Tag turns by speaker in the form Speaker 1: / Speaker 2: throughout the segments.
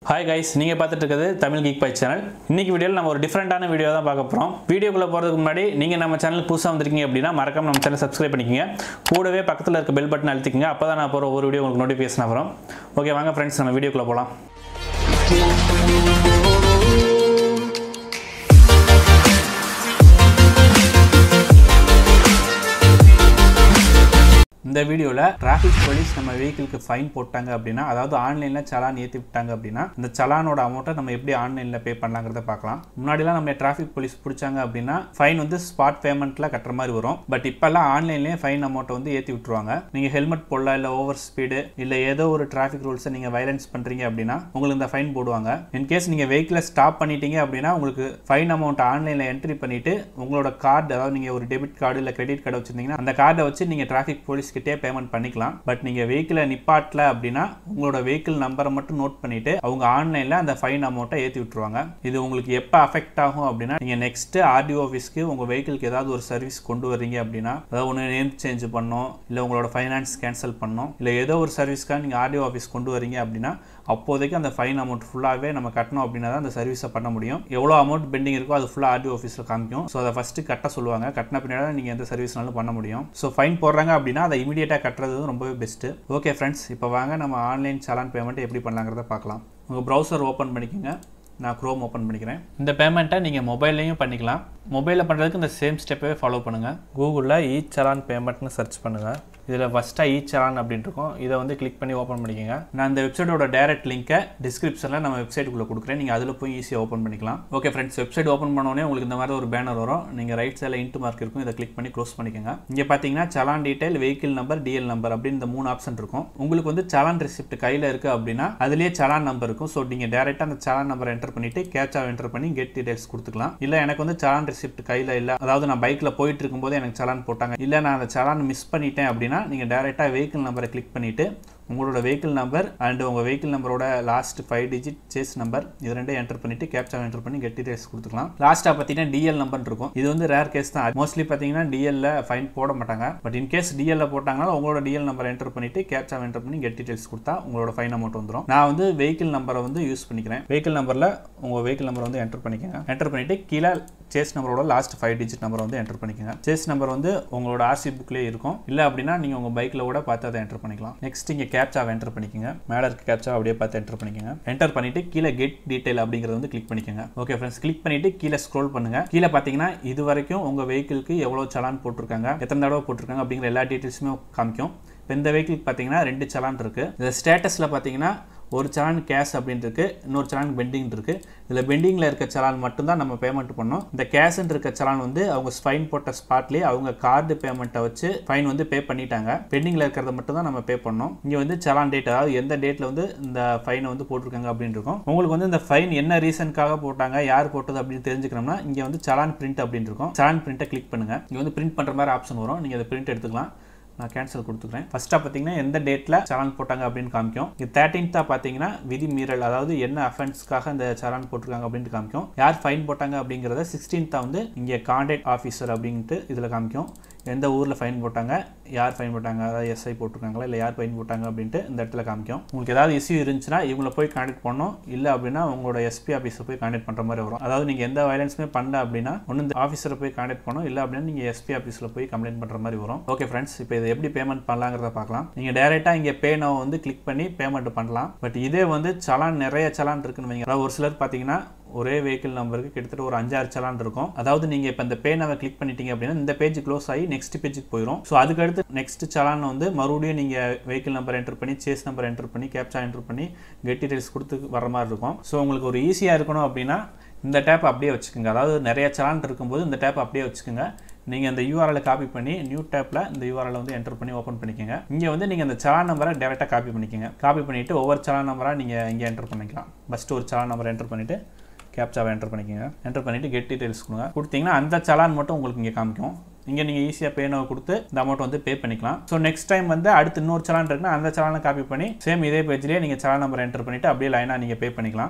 Speaker 1: hi guys நீங்கள் பார்த்துட்டு இருக்கிறது தமிழ் கீக் பை சேனல் இன்னைக்கு வீடியோவில் நம்ம ஒரு டிஃப்ரெண்ட்டான வீடியோ தான் பார்க்க போகிறோம் வீடியோக்குள்ளே போகிறதுக்கு முன்னாடி நீங்கள் நம்ம சேனல் புதுசாக வந்திருக்கீங்க அப்படின்னா மறக்காம நம்ம சேனல் சப்ஸ்கிரைப் பண்ணிக்கங்க கூடவே பக்கத்தில் இருக்க பெல் பட்டன் அழுத்திக்கங்க அப்போ தான் நான் போகிற ஒரு வீடியோ உங்களுக்கு நோட்டிஃபிகேஷன் வரும் ஓகே வாங்க ஃப்ரெண்ட்ஸ் நம்ம வீடியோக்குள்ளே போகலாம் இந்த வீடியோவில் டிராஃபிக் போலீஸ் நம்ம வெஹிக்கிளுக்கு ஃபைன் போட்டாங்க அப்படின்னா அதாவது ஆன்லைனில் சலான் ஏற்றி விட்டாங்க அப்படின்னா இந்த சலானோட அமௌண்ட்டை நம்ம எப்படி ஆன்லைனில் பே பண்ணலாங்கிறத பார்க்கலாம் முன்னாடிலாம் நம்ம டிராஃபிக் போலீஸ் பிடிச்சாங்க அப்படின்னா ஃபைன் வந்து ஸ்பாட் பேமெண்ட்டில் கட்டுற மாதிரி வரும் பட் இப்போல்லாம் ஆன்லைன்லேயே ஃபைன் அமௌண்ட்டை வந்து ஏற்றி விட்டுருவாங்க நீங்கள் ஹெல்மெட் போடலாம் இல்லை ஓவர் ஸ்பீடு இல்லை ஏதோ ஒரு டிராஃபிக் ரூல்ஸை நீங்கள் வயலன்ஸ் பண்ணுறீங்க அப்படின்னா உங்களுக்கு இந்த ஃபைன் போடுவாங்க இன்கேஸ் நீங்கள் வெஹிக்கிளை ஸ்டாப் பண்ணிட்டீங்க அப்படின்னா உங்களுக்கு ஃபைன் அமௌண்ட் ஆன்லைனில் என்ட்ரி பண்ணிவிட்டு உங்களோட கார்டு அதாவது நீங்கள் ஒரு டெபிட் கார்டு இல்லை கிரெடிட் கார்டு வச்சுருந்தீங்கன்னா அந்த கார்டை வச்சு நீங்கள் டிராஃபிக் போலீஸ் கிட்டே பேமெண்ட் பண்ணிக்கலாம் பட் நீங்கள் வெஹிக்கிளை நிப்பாட்டல அப்படின்னா உங்களோட வெஹிக்கிள் நம்பரை மட்டும் நோட் பண்ணிட்டு அவங்க ஆன்லைனில் அந்த ஃபைன் அமௌண்ட்டை ஏற்றி விட்டுருவாங்க இது உங்களுக்கு எப்போ அஃபெக்ட் ஆகும் அப்படின்னா நீங்கள் நெக்ஸ்ட் ஆர்டிஓ ஆஃபீஸ்க்கு உங்கள் வெஹிக்கிளுக்கு ஏதாவது ஒரு சர்வீஸ் கொண்டு வர்றீங்க அப்படின்னா அதாவது ஒன்று நேம் சேஞ்ச் பண்ணணும் இல்லை உங்களோட ஃபைனான்ஸ் கேன்சல் பண்ணணும் இல்லை ஏதோ ஒரு சர்வீஸ்க்காக நீங்கள் ஆர்டிஓ ஆஃபீஸ் கொண்டு வரீங்க அப்படின்னா அப்போதைக்கு அந்த ஃபைன் அமௌண்ட் ஃபுல்லாகவே நம்ம கட்டணும் அப்படின்னா தான் அந்த சர்வீஸை பண்ண முடியும் எவ்வளோ அமௌண்ட் பெண்டிங் இருக்கோ அது ஃபுல்லாக ஆர்டிஓ ஆஃபீஸில் காமிக்கும் ஸோ அதை ஃபஸ்ட்டு கட்ட சொல்லுவாங்க கட்டின பின்னாடி நீங்கள் எந்த சர்வீஸ்னாலும் பண்ண முடியும் ஸோ ஃபைன் போடுறாங்க அப்படின்னா அதை இமீடியட்டாக கட்டுறது ரொம்பவே பெஸ்ட்டு ஓகே ஃப்ரெண்ட்ஸ் இப்போ வாங்க நம்ம ஆன்லைன் சலான் பேமெண்ட் எப்படி பண்ணலாங்கிறத பார்க்கலாம் உங்கள் ப்ரௌசர் ஓப்பன் பண்ணிக்கோங்க நான் க்ரோம் ஓப்பன் பண்ணிக்கிறேன் இந்த பேமெண்ட்டை நீங்கள் மொபைல்லையும் பண்ணிக்கலாம் மொபைலில் பண்ணுறதுக்கு இந்த சேம் ஸ்டெப்பே ஃபாலோ பண்ணுங்கள் கூகுளில் இ சலான் பேமெண்ட்னு சர்ச் பண்ணுங்கள் இதில் ஃபஸ்ட்டாக இ சலான் அப்படின்னு இருக்கும் இதை வந்து கிளிக் பண்ணி ஓப்பன் பண்ணிக்கோங்க நான் இந்த வெப்சைட்டோட டேரக்ட் லிங்க்கை டிஸ்கிரிப்ஷனில் நம்ம வெப்சைட்டுக்குள்ளே கொடுக்குறேன் நீங்கள் அதில் போய் ஈஸியாக ஓப்பன் பண்ணிக்கலாம் ஓகே ஃப்ரெண்ட்ஸ் வெப்சைட் ஓப்பன் பண்ணோடனே உங்களுக்கு இந்த மாதிரி ஒரு பேனர் வரும் நீங்கள் ரைட் சைடில் இன்ட்டு மார்க் இருக்கும் இதை கிளிக் பண்ணி க்ளோஸ் பண்ணிக்கோங்க இங்கே பார்த்தீங்கன்னா challan detail vehicle number DL number அப்படின்னு இந்த மூணு ஆப்ஷன் இருக்கும் உங்களுக்கு வந்து சலான் ரெசிப்ட் கையில் இருக்குது அப்படின்னா அதுலேயே சலான் நம்பர் இருக்கும் ஸோ நீங்கள் டேரெக்டாக அந்த சலான் நம்பர் என்டர் பண்ணிட்டு கேட்சா என்டர் பண்ணி கெட் டீடைல்ஸ் கொடுத்துக்கலாம் இல்லை எனக்கு வந்து சலான் ரெசிப்ட் கையில் இல்லை அதாவது நான் பைக்கில் போயிட்டு இருக்கும்போது எனக்கு சலான் போட்டாங்க இல்லை நான் அந்த சலான் மிஸ் பண்ணிட்டேன் அப்படின்னா நீங்கள் டேரெக்டாக வெஹிக்கிள் நம்பரை கிளிக் பண்ணிவிட்டு உங்களோட வெஹிக்கிள் நம்பர் அண்ட் உங்கள் வெஹிக்கிள் நம்பரோட last five digit chassis number இது ரெண்டும் என்டர் பண்ணிட்டு கேப்சா என்டர் பண்ணி கெட் டீடைல்ஸ் கொடுத்துக்கலாம் லாஸ்ட்டாக பார்த்தீங்கன்னா டிஎல் நம்பர் இருக்கும் இது வந்து ரேர் கேஸ் தான் மோஸ்ட்லி பார்த்தீங்கன்னா டிஎல்ல ஃபைன் போட மாட்டாங்க பட் இன் கேஸ் டிஎல்ல போட்டாங்கன்னா உங்களோட டிஎல் நம்பர் என்டர் பண்ணிட்டு கேப்சா என்டர் பண்ணி கெட் டீடைல்ஸ் கொடுத்தா உங்களோட ஃபைன் அமௌண்ட் வந்துடும் நான் வந்து வெஹிக்கிள் நம்பரை வந்து யூஸ் பண்ணிக்கிறேன் வெஹிக்கிள் நம்பரில் உங்கள் வெஹிக்கிள் நம்பர் வந்து என்டர் பண்ணிக்கோங்க என்டர் பண்ணிட்டு கீழே சேஸ் நம்பரோட லாஸ்ட் ஃபைவ் டிஜிட் நம்பர் வந்து என்டர் பண்ணிக்கோங்க சேஸ் நம்பர் வந்து உங்களோட ஆர்சி புக்லேயே இருக்கும் இல்லை அப்படின்னா நீங்கள் உங்கள் பைக்கில் கூட பார்த்து அதை என்டர் பண்ணிக்கலாம் நெக்ஸ்ட் இங்கே கேப்சாவை என்டர் பண்ணிக்கோங்க மேலே இருக்க கேப்சா அப்படியே பார்த்து என்டர் பண்ணிக்கோங்க என்டர் பண்ணிட்டு கீழே கெட் டீடைல் அப்படிங்கிறது வந்து கிளிக் பண்ணிக்கோங்க ஓகே ஃப்ரெண்ட்ஸ் கிளிக் பண்ணிட்டு கீழே ஸ்க்ரோல் பண்ணுங்க கீழே பார்த்தீங்கன்னா இது வரைக்கும் உங்கள் வெஹிக்கிளுக்கு எவ்வளோ சலான் போட்டிருக்காங்க எத்தனை தடவை போட்டிருக்காங்க அப்படிங்கிற எல்லா டீட்டெயில்ஸுமே காமிக்கும் இப்போ இந்த வெஹிக்கிளுக்கு பார்த்தீங்கன்னா ரெண்டு சலான் இருக்குது இந்த ஸ்டேட்டஸில் பார்த்தீங்கன்னா ஒரு சலான் கேஷ் அப்படின்னு இருக்கு இன்னொரு சலான் பெண்டிங் இருக்கு இதில் பெண்டிங்கில் இருக்க சலான் மட்டும்தான் நம்ம பேமெண்ட் பண்ணோம் இந்த கேஷ்ன்னு இருக்க சலான் வந்து அவங்க ஃபைன் போட்ட ஸ்பாட்லேயே அவங்க கார்டு பேமெண்ட்டை வச்சு ஃபைன் வந்து பே பண்ணிட்டாங்க பெண்டிங்கில் இருக்கிறத மட்டும் தான் நம்ம பே பண்ணோம் இங்கே வந்து சலான் டேட் அதாவது எந்த டேட்டில் வந்து இந்த ஃபைனை வந்து போட்டிருக்காங்க அப்படின்னு இருக்கும் உங்களுக்கு வந்து இந்த ஃபைன் என்ன ரீசனுக்காக போட்டாங்க யார் போட்டது அப்படின்னு தெரிஞ்சுக்கணும்னா இங்கே வந்து சலான் பிரிண்ட் அப்படின்னு இருக்கும் சலான் பிரிண்ட்டை கிளிக் பண்ணுங்க இங்கே வந்து பிரிண்ட் பண்ணுற மாதிரி ஆப்ஷன் வரும் நீங்கள் அதை பிரிண்ட் எடுத்துக்கலாம் நான் கேன்சல் கொடுத்துக்கிறேன் ஃபஸ்ட்டாக பார்த்தீங்கன்னா எந்த டேட்டில் சலான் போட்டாங்க அப்படின்னு காமிக்கும் இது தேர்ட்டீன்த்தாக பார்த்தீங்கன்னா விதி மீறல் அதாவது என்ன அஃபென்ஸ்க்காக இந்த சலான் போட்டிருக்காங்க அப்படின்ட்டு காமிக்கும் யார் ஃபைன் போட்டாங்க அப்படிங்கிறத சிக்ஸ்டீன்த்தாக வந்து இங்கே கான்டாக்ட் ஆஃபீஸர் அப்படின்ட்டு இதில் காமிக்கும் எந்த ஊரில் ஃபைன் போட்டாங்க யார் ஃபைன் போட்டாங்க அதாவது எஸ்ஐ போட்டிருக்காங்களா இல்லை யார் ஃபைன் போட்டாங்க அப்படின்ட்டு இந்த இடத்துல காமிக்கும் உங்களுக்கு ஏதாவது இஷ்யூ இருந்துச்சுன்னா இவங்களை போய் கான்டாக்ட் பண்ணணும் இல்லை அப்படின்னா உங்களோட எஸ்பி ஆஃபீஸை போய் கான்டாக்ட் பண்ணுற மாதிரி வரும் அதாவது நீங்கள் எந்த வயலன்ஸுமே பண்ணல அப்படின்னா ஒன்று இந்த ஆஃபீஸரை போய் கான்டாக்ட் பண்ணணும் இல்லை அப்படின்னா நீங்கள் எஸ்பி ஆஃபீஸில் போய் கம்ப்ளைண்ட் பண்ணுற மாதிரி வரும் ஓகே ஃப்ரெண்ட்ஸ் இப்போ இதை எப்படி பேமெண்ட் பண்ணலாங்கிறத பார்க்கலாம் நீங்கள் டேரெக்டாக இங்கே பே நோ வந்து கிளிக் பண்ணி பேமெண்ட் பண்ணலாம் பட் இதே வந்து சலான் நிறைய சலான் இருக்குன்னு வைங்க அதாவது ஒரு சிலர் பார்த்தீங்கன்னா ஒரே வெஹிக்கிள் நம்பருக்கு கிட்டத்தட்ட ஒரு அஞ்சாறு சலான் இருக்கும் அதாவது நீங்கள் இப்போ இந்த பேனாவை கிளிக் பண்ணிட்டீங்க அப்படின்னா இந்த பேஜ் க்ளோஸ் ஆகி நெக்ஸ்ட் பேஜுக்கு போயிடும் ஸோ அதுக்கடுத்து நெக்ஸ்ட் சலான் வந்து மறுபடியும் நீங்கள் வெஹிக்கிள் நம்பர் என்டர் பண்ணி சேஸ் நம்பர் என்டர் பண்ணி கேப்சா என்டர் பண்ணி கெட் டீடைல்ஸ் கொடுத்து வர மாதிரி இருக்கும் ஸோ உங்களுக்கு ஒரு ஈஸியாக இருக்கணும் அப்படின்னா இந்த டேப் அப்படியே வச்சுக்கோங்க அதாவது நிறைய சலான் இருக்கும்போது இந்த டேப் அப்படியே வச்சுக்கோங்க நீங்கள் அந்த யூஆர்எல் காப்பி பண்ணி நியூ டேப்பில் இந்த யூஆர்எல் வந்து என்டர் பண்ணி ஓப்பன் பண்ணிக்கோங்க இங்கே வந்து நீங்கள் அந்த சலான் நம்பரை டேரெக்டாக காப்பி பண்ணிக்கோங்க காப்பி பண்ணிவிட்டு ஒவ்வொரு சலான் நம்பராக நீங்கள் இங்கே என்டர் பண்ணிக்கலாம் ஃபஸ்ட்டு ஒரு சலான் நம்பர் என்டர் பண்ணிவிட்டு கேப்சாவை என்டர் பண்ணிக்கோங்க என்டர் பண்ணிவிட்டு கெட் டீடைல்ஸ் கொடுங்க கொடுத்தீங்கன்னா அந்த சலான் மட்டும் உங்களுக்கு இங்கே காமிக்கும் இங்கே நீங்கள் ஈஸியாக பேனவை கொடுத்து இந்த அமௌண்ட் வந்து பே பண்ணிக்கலாம் ஸோ நெக்ஸ்ட் டைம் வந்து அடுத்து இன்னொரு சலான் இருக்குன்னா அந்த சலானை காப்பி பண்ணி சேம் இதே பேஜ்லேயே நீங்கள் சலான் நம்பர் என்டர் பண்ணிவிட்டு அப்படியே லைனாக நீங்கள் பே பண்ணிக்கலாம்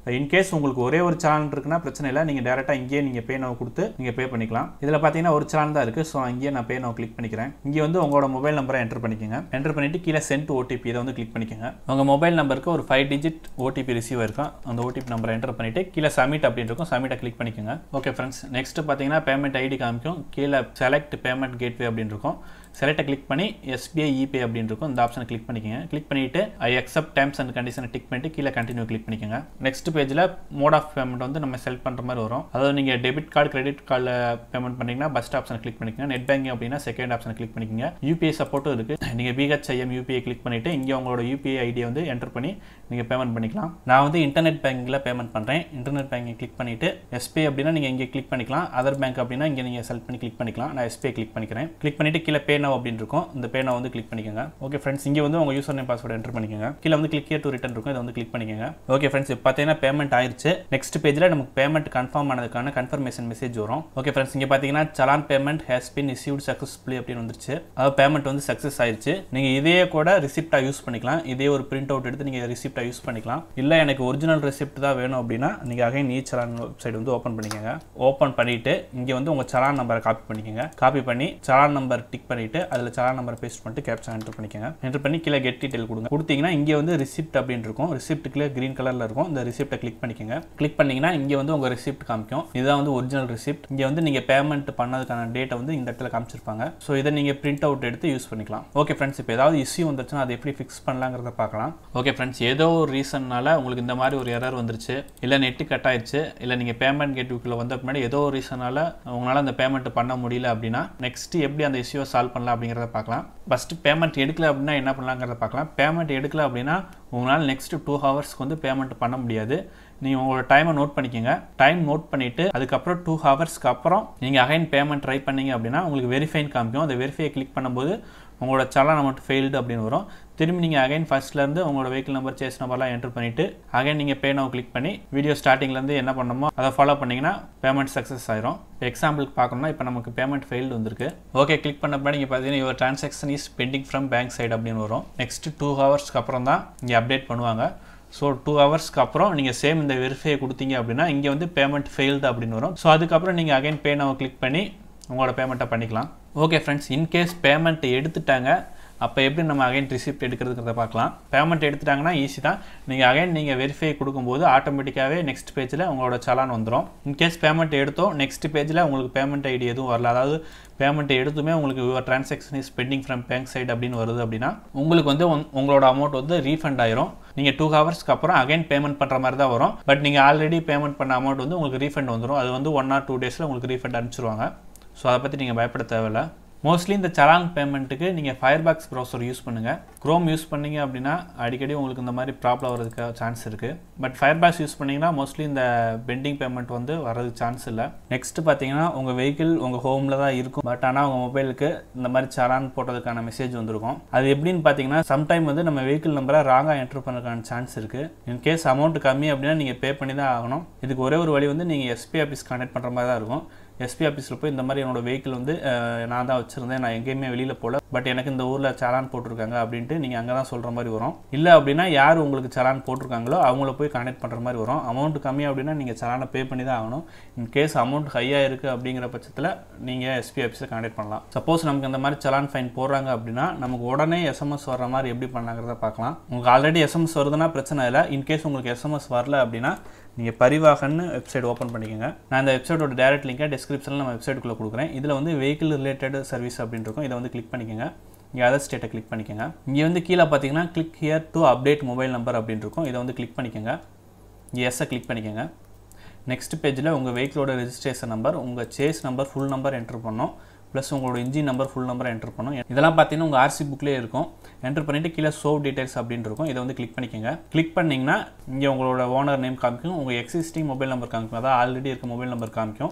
Speaker 1: இன்கேஸ் உங்களுக்கு ஒரே ஒரு சலான் இருக்குன்னா பிரச்சனை இல்லை நீங்கள் டேரெக்டாக இங்கேயே நீங்கள் பே நோவை கொடுத்து நீங்கள் பே பண்ணிக்கலாம் இதில் பார்த்தீங்கன்னா ஒரு சலான் தான் இருக்குது ஸோ இங்கேயே நான் பே நோ கிளிக் பண்ணிக்கிறேன் இங்கே வந்து உங்களோட மொபைல் நம்பரை என்டர் பண்ணிக்கோங்க என்டர் பண்ணிட்டு கீழே சென்ட் ஓடிபி இதை வந்து கிளிக் பண்ணிக்கோங்க உங்கள் மொபைல் நம்பருக்கு ஒரு ஃபைவ் டிஜிட் ஓடிபி ரிசீவ் இருக்கும் அந்த ஓடிபி நம்பரை என்டர் பண்ணிட்டு கீழே சப்மிட் அப்படின்னு இருக்கும் சப்மிட்டை கிளிக் பண்ணிக்கோங்க ஓகே ஃப்ரெண்ட்ஸ் நெக்ஸ்ட் பார்த்தீங்கன்னா பேமெண்ட் ஐடி காமிக்கும் கீழே செலக்ட் பேமெண்ட் கேட்வே அப்படின்னு இருக்கும் செலக்டை கிளிக் பண்ணி எஸ்பிஐ இபே அப்படின்னு இருக்கும் இந்த ஆப்ஷனை கிளிக் பண்ணிக்கோங்க கிளிக் பண்ணிட்டு ஐ அக்செப்ட் டேர்ம்ஸ் அண்ட் கண்டிஷனை டிக் பண்ணிட்டு கீழே கண்டினியூ கிளிக் பண்ணிக்கோங்க நெக்ஸ்ட் பேஜில் மோட் ஆஃப் பேமெண்ட் வந்து நம்ம செலக்ட் பண்ணுற மாதிரி வரும் அதாவது நீங்கள் டெபிட் கார்டு கிரெடிட் கார்டில் பேமெண்ட் பண்ணீங்கன்னா ஃபஸ்ட் ஆப்ஷனை கிளிக் பண்ணிக்கோங்க நெட் பேங்கிங் அப்படின்னா செகண்ட் ஆப்ஷனை கிளிக் பண்ணிக்கோங்க யூபிஐ சப்போர்ட்டும் இருக்குது நீங்கள் பிஹெச்ஐஎம் யூபிஐ கிளிக் பண்ணிவிட்டு இங்கே உங்களோட யூபிஐ ஐடியை வந்து என்டர் பண்ணி நீங்கள் பேமெண்ட் பண்ணிக்கலாம் நான் வந்து இன்டர்நெட் பேங்கிங்கில் பேமெண்ட் பண்ணுறேன் இன்டர்நெட் பேங்கிங் கிளிக் பண்ணிவிட்டு எஸ்பிஐ அப்படின்னா நீங்கள் இங்கே கிளிக் பண்ணிக்கலாம் அதர் பேங்க் அப்படின்னா இங்கே நீங்கள் செலக்ட் பண்ணி கிளிக் பண்ணிக்கலாம் நான் எஸ்பிஐ கிளிக் பண்ணிக்கிறேன் கிளிக் பண்ணிவிட்டு கீழே பே நவ் அப்படின்னு இருக்கும் இந்த பே நவ் வந்து கிளிக் பண்ணிக்கோங்க ஓகே ஃப்ரெண்ட்ஸ் இங்கே வந்து உங்கள் யூசர் நேம் பாஸ்வேர்டு என்டர் பண்ணிக்கோங்க கீழே வந்து கிளிக் டு ரிட்டன் இருக்கும் இதை வந்து கிளிக் பண்ணிக்கோங்க ஓகே ஃப்ரெண்ட்ஸ் இப்போ பார்த்தீங்கன்னா பேமெண்ட் ஆயிருச்சு நெக்ஸ்ட் பேஜில் நமக்கு பேமெண்ட் கன்ஃபார்ம் ஆனதுக்கான கன்ஃபர்மேஷன் மெசேஜ் வரும் ஓகே ஃப்ரெண்ட்ஸ் இங்கே பார்த்தீங்கன்னா challan payment has been received successfully அப்படின்னு வந்துருச்சு அதாவது பேமெண்ட் வந்து சக்ஸஸ் ஆயிருச்சு நீங்கள் இதே கூட ரிசிப்டாக யூஸ் பண்ணிக்கலாம் இதே ஒரு பிரிண்ட் அவுட் எடுத்து நீங்கள் ரிசிப்டாக யூஸ் பண்ணிக்கலாம் இல்லை எனக்கு ஒரிஜினல் ரெசிப்ட் தான் வேணும் அப்படின்னா நீங்கள் அகைன் இ சலான் வெப்சைட் வந்து ஓப்பன் பண்ணிக்கோங்க ஓப்பன் பண்ணிட்டு இங்கே வந்து உங்கள் சலான் நம்பரை காப்பி பண்ணிக்கோங்க காப்பி பண்ணி சலான் நம்பர் டிக் பண்ணிட்டு அதில் சலான் நம்பர் பேஸ்ட் பண்ணிட்டு கேப்சா என்டர் பண்ணிக்கோங்க என்டர் பண்ணி கீழே கெட் டீட்டெயில் கொடுங்க கொடுத்தீங்கன்னா இங்கே வந்து ரிசிப்ட் அப்படின்னு இருக்கும் ரிசிப்ட் கீழே கிரீன் கலரில் இருக்கும் இந்த ரிசிப்ட்டை கிளிக் பண்ணிக்கோங்க கிளிக் பண்ணீங்கன்னா இங்கே வந்து உங்கள் ரிசிப்ட் காமிக்கும் இதுதான் வந்து ஒரிஜினல் ரிசிப்ட் இங்கே வந்து நீங்கள் பேமெண்ட் பண்ணதுக்கான டேட்டை வந்து இந்த இடத்துல காமிச்சிருப்பாங்க ஸோ இதை நீங்கள் பிரிண்ட் அவுட் எடுத்து யூஸ் பண்ணிக்கலாம் ஓகே ஃப்ரெண்ட்ஸ் இப்போ ஏதாவது இஷ்யூ வந்துருச்சுன்னா அதை எப்படி ஃபிக்ஸ் பண்ணலாங்கிறத பார்க்கலாம் ஓகே ஃப்ரெண்ட்ஸ் ஏதோ ஒரு ரீசன்னால உங்களுக்கு இந்த மாதிரி ஒரு எரர் வந்துருச்சு இல்லை நெட்டு கட் ஆயிடுச்சு இல்லை நீங்கள் பேமெண்ட் கேட்வுக்குள்ள வந்த முன்னாடி ஏதோ ஒரு ரீசனால உங்களால் அந்த பேமெண்ட் பண்ண முடியல அப்படின்னா நெக்ஸ்ட் எப்படி அந்த இஷ்யூவை சால்வ் பண்ணலாம் அப்படிங்கிறத பார்க்கலாம் ஃபஸ்ட்டு பேமெண்ட் எடுக்கல அப்படின்னா என்ன பண்ணலாங்கிறத பார்க்கலாம் பேமெண்ட் எடுக்கல அப்படின்னா உங்களால் நெக்ஸ்ட் டூ ஹவர்ஸ்க்கு வந்து பேமெண்ட் பண்ண முடியாது நீங்கள் உங்களோட டைமை நோட் பண்ணிக்கோங்க டைம் நோட் பண்ணிவிட்டு அதுக்கப்புறம் டூ ஹவர்ஸ்க்கு அப்புறம் நீங்கள் அகைன் பேமெண்ட் ட்ரை பண்ணீங்க அப்படின்னா உங்களுக்கு வெரிஃபைன் காமிக்கும் அந்த வெரிஃபையை கிளிக் பண்ணும்போது உங்களோட சலான் அமௌண்ட் ஃபெயில்டு அப்படின்னு வரும் திரும்பி நீங்கள் அகைன் ஃபர்ஸ்ட்லேருந்து உங்களோட வெஹிக்கிள் நம்பர் சேஸ் நம்பர்லாம் என்டர் பண்ணிவிட்டு அகைன் நீங்கள் பே நோ கிளிக் பண்ணி வீடியோ ஸ்டார்டிங்லேருந்து என்ன பண்ணணுமோ அதை ஃபாலோ பண்ணிங்கன்னா பேமெண்ட் சக்ஸஸ் ஆயிரும் எக்ஸாம்பிளுக்கு பார்க்கணும்னா இப்போ நமக்கு பேமெண்ட் ஃபெயில்டு வந்திருக்கு ஓகே கிளிக் பண்ண பின்னாடி நீங்கள் பார்த்தீங்கன்னா your transaction is pending from bank side அப்படின்னு வரும் நெக்ஸ்ட் டூ ஹவர்ஸ்க்கு அப்புறம் தான் இங்கே அப்டேட் பண்ணுவாங்க ஸோ டூ ஹவர்ஸ்க்கு அப்புறம் நீங்கள் சேம் இந்த வெரிஃபை கொடுத்தீங்க அப்படின்னா இங்கே வந்து பேமெண்ட் ஃபெயில்டு அப்படின்னு வரும் ஸோ அதுக்கப்புறம் நீங்கள் அகைன் பே நவ கிளிக் பண்ணி உங்களோட பேமெண்ட்டை பண்ணிக்கலாம் ஓகே ஃப்ரெண்ட்ஸ் இன்கேஸ் பேமெண்ட் எடுத்துட்டாங்க அப்போ எப்படி நம்ம அகைன் ரிசிப்ட் எடுக்கிறதுங்கிறத பார்க்கலாம் பேமெண்ட் எடுத்துட்டாங்கன்னா ஈஸி தான் நீங்கள் அகைன் நீங்கள் வெரிஃபை கொடுக்கும்போது ஆட்டோமேட்டிக்காகவே நெக்ஸ்ட் பேஜில் உங்களோட சலான் வந்துடும் இன்கேஸ் பேமெண்ட் எடுத்தோம் நெக்ஸ்ட் பேஜில் உங்களுக்கு பேமெண்ட் ஐடி எதுவும் வரல அதாவது பேமெண்ட் எடுத்துமே உங்களுக்கு your transaction is pending from bank side அப்படின்னு வருது அப்படின்னா உங்களுக்கு வந்து உங்க- உங்களோட அமௌண்ட் வந்து ரீஃபண்ட் ஆயிரும் நீங்கள் டூ ஹவர்ஸ்க்கு அப்புறம் அகைன் பேமெண்ட் பண்ணுற மாதிரி தான் வரும் பட் நீங்கள் ஆல்ரெடி பேமெண்ட் பண்ண அமௌண்ட் வந்து உங்களுக்கு ரீஃபண்ட் வந்துடும் அது வந்து ஒன் ஆர் டூ டேஸில் உங்களுக்கு ரீஃபண்ட் அனுப்பிச்சிருவாங்க ஸோ அதை பற்றி நீங்கள் பயப்பட தேவையில்ல மோஸ்ட்லி இந்த சலான் பேமெண்ட்டுக்கு நீங்கள் ஃபயர்பாக்ஸ் ப்ரௌசர் யூஸ் பண்ணுங்கள் க்ரோம் யூஸ் பண்ணீங்க அப்படின்னா அடிக்கடி உங்களுக்கு இந்த மாதிரி ப்ராப்ளம் வரதுக்கு சான்ஸ் இருக்குது பட் ஃபயர்பாக்ஸ் யூஸ் பண்ணீங்கன்னா மோஸ்ட்லி இந்த பெண்டிங் பேமெண்ட் வந்து வரதுக்கு சான்ஸ் இல்லை நெக்ஸ்ட் பார்த்தீங்கன்னா உங்கள் வெஹிக்கிள் உங்கள் ஹோமில் தான் இருக்கும் பட் ஆனால் உங்கள் மொபைலுக்கு இந்த மாதிரி சலான் போட்டதுக்கான மெசேஜ் வந்திருக்கும் அது எப்படின்னு பார்த்தீங்கன்னா சம்டைம் வந்து நம்ம வெஹிக்கிள் நம்பரை ராங்காக என்டர் பண்ணுறதுக்கான சான்ஸ் இருக்குது இன்கேஸ் அமௌண்ட் கம்மி அப்படின்னா நீங்கள் பே பண்ணி தான் ஆகணும் இதுக்கு ஒரே ஒரு வழி வந்து நீங்கள் எஸ்பி ஆஃபீஸ் கான்டாக்ட் பண்ணுற மாதிரி தான் இருக்கும் எஸ்பி ஆஃபீஸில் போய் இந்த மாதிரி என்னோட வெஹிக்கிள் வந்து அஹ், நான் தான் வச்சுருந்தேன் நான் எங்கேயுமே வெளியில் போகல பட் எனக்கு இந்த ஊரில் சலான் போட்டிருக்காங்க அப்படின்ட்டு நீங்கள் அங்கே தான் சொல்கிற மாதிரி வரும் இல்லை அப்படின்னா யார் உங்களுக்கு சலான் போட்டிருக்காங்களோ அவங்கள போய் கான்டாக்ட் பண்ணுற மாதிரி வரும் அமௌண்ட் கம்மி அப்படின்னா நீங்கள் சலானை பே பண்ணி தான் ஆகணும் இன் கேஸ் அமௌண்ட் ஹையாக இருக்குது அப்படிங்கிற பட்சத்தில் நீங்கள் எஸ்பி ஆஃபீஸை கான்டாக்ட் பண்ணலாம் சப்போஸ் நமக்கு இந்த மாதிரி சலான் ஃபைன் போடுறாங்க அப்படின்னா நமக்கு உடனே எஸ்எம்எஸ் வர்ற மாதிரி எப்படி பண்ணலாங்கிறத பார்க்கலாம் உங்களுக்கு ஆல்ரெடி எஸ்எம்எஸ் வருதுன்னா பிரச்சனை இல்லை இன்கேஸ் உங்களுக்கு எஸ்எம்எஸ் வரல அப்படின்னா நீங்கள் பரிவாகன்னு வெப்சைட் ஓப்பன் பண்ணிக்கோங்க நான் இந்த வெப்சைட்டோட டேரக்ட் லிங்கை டிஸ்கிரிப்ஷனில் நம்ம வெப்சைட்டுக்குள்ளே கொடுக்குறேன் இதில் வந்து வெஹிக்கிள் ரிலேட்டட் சர்வீஸ் அப்படின்னு இருக்கும் இதை வந்து கிளிக் பண்ணிக்கோங்க இங்கே அதர் ஸ்டேட்டை கிளிக் பண்ணிக்கோங்க இங்கே வந்து கீழே பார்த்தீங்கன்னா click here to update mobile number அப்படின்னு இருக்கும் இதை வந்து கிளிக் பண்ணிக்கோங்க இங்கே எஸ்ஸை கிளிக் பண்ணிக்கோங்க நெக்ஸ்ட் பேஜில் உங்கள் வெஹிக்கிளோட ரெஜிஸ்ட்ரேஷன் நம்பர் உங்கள் chassis number full number enter பண்ணணும் ப்ளஸ் உங்களோட engine number full number enter பண்ணணும் இதெல்லாம் பார்த்தீங்கன்னா உங்கள் ஆர்சி புக்லேயே இருக்கும் என்டர் பண்ணிவிட்டு கீழே சோவ் டீடைல்ஸ் அப்படின்னு இருக்கும் இதை வந்து கிளிக் பண்ணிக்கோங்க கிளிக் பண்ணிங்கன்னா இங்கே உங்களோட ஓனர் நேம் காமிக்கும் உங்கள் எக்ஸிஸ்டிங் மொபைல் நம்பர் காமிக்கும் அதாவது ஆல்ரெடி இருக்க மொபைல் நம்பர் காமிக்கும்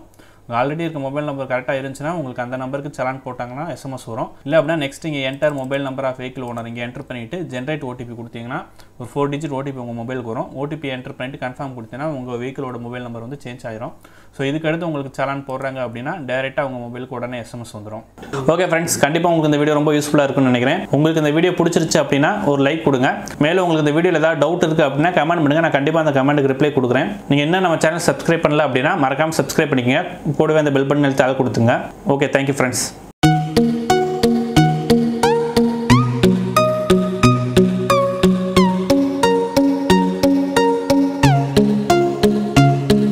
Speaker 1: ஆல்ரெடி இருக்க மொபைல் நம்பர் கரெக்டாக இருந்துச்சுன்னா உங்களுக்கு அந்த நம்பருக்கு சலான் போட்டாங்கன்னா எஸ்எம்எஸ் வரும் இல்லை அப்படின்னா நெக்ஸ்ட் இங்கே enter mobile number of vehicle owner இங்கே என்டர் பண்ணிவிட்டு ஜென்ரேட் ஓடிபி கொடுத்தீங்கன்னா ஒரு ஃபோர் டிஜிட் ஓடிபி உங்கள் மொபைலுக்கு வரும் ஓடிபி என்டர் பண்ணிட்டு கன்ஃபார்ம் கொடுத்தீங்கன்னா உங்கள் வெஹிக்கிளோட மொபைல் நம்பர் வந்து சேஞ்ச் ஆயிரும் ஸோ இதுக்கடுத்து உங்களுக்கு சலான் போடுறாங்க அப்படின்னா டேரெக்டாக உங்கள் மொபைலுக்கு உடனே எஸ்எம்எஸ் வந்துடும் ஓகே ஃப்ரெண்ட்ஸ் கண்டிப்பாக உங்களுக்கு இந்த வீடியோ ரொம்ப யூஸ்ஃபுல்லாக இருக்கும்னு நினைக்கிறேன் உங்களுக்கு இந்த வீடியோ பிடிச்சிருச்சு அப்படின்னா ஒரு லைக் கொடுங்க மேலும் உங்களுக்கு இந்த வீடியோவில் ஏதாவது டவுட் இருக்குது அப்படின்னா கமெண்ட் பண்ணுங்கள் நான் கண்டிப்பாக அந்த கமெண்ட்டுக்கு ரிப்ளை கொடுக்குறேன் நீங்கள் என்ன நம்ம சேனல் சப்ஸ்கிரைப் பண்ணல அப்படின்னா மறக்காமல் சப்ஸ்கிரைப் பண்ணிக்கங்க கூடவே அந்த பெல் பட்டன் எழுத்து அதை கொடுத்துங்க ஓகே தேங்க்யூ ஃப்ரெண்ட்ஸ்